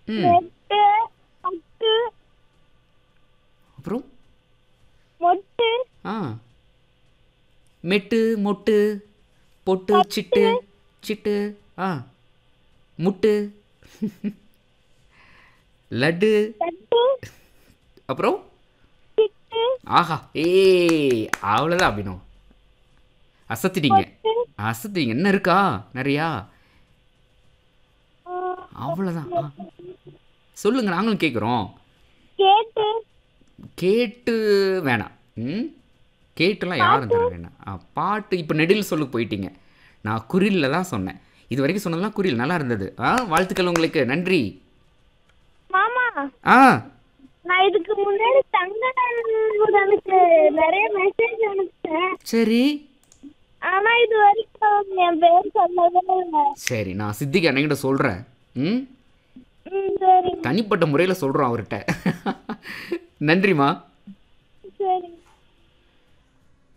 ம் நெட்டு பட்டு அப்புறம் மொட்டு ஆ மெட்டு மொட்டு பொட்டு சிட்டு சிட்டு ஆ முட்டு லட்டு தட்டு அப்புறம் சிட்டு ஆஹா ஏய் அவ்வளோதான் அபினோ அசத்திட்டீங்க அசத்திட்டீங்க என்ன இருக்கா நிறையா அவ்வளோதான் ஆ. சொல்லுங்க நாங்களும் கேட்குறோம் கேட்டு கேட்டு வேணாம் ம் கேட்டுலாம் யாரும் தர வேணாம் ஆ, பாட்டு இப்போ நெடில் சொல்லு போயிட்டீங்க நான் குரிலில் தான் சொன்னேன் இது வரைக்கும் சொன்னதெல்லாம் குரில் நல்லா இருந்தது ஆ வாழ்த்துக்கள் உங்களுக்கு நன்றி மாமா ஆ நான் இதுக்கு முன்னாடி தங்கனுக்கு நிறைய மெசேஜ் அனுப்பிச்சேன் சரி ஆனா இது வரைக்கும் என் பேர் சொல்லவே இல்லை சரி நான் சித்திக்கு அன்னைக்கிட்ட சொல்கிறேன் ம் ம் சரி தனிப்பட்ட முறையில் சொல்கிறோம் அவர்கிட்ட நன்றிம்மா சரி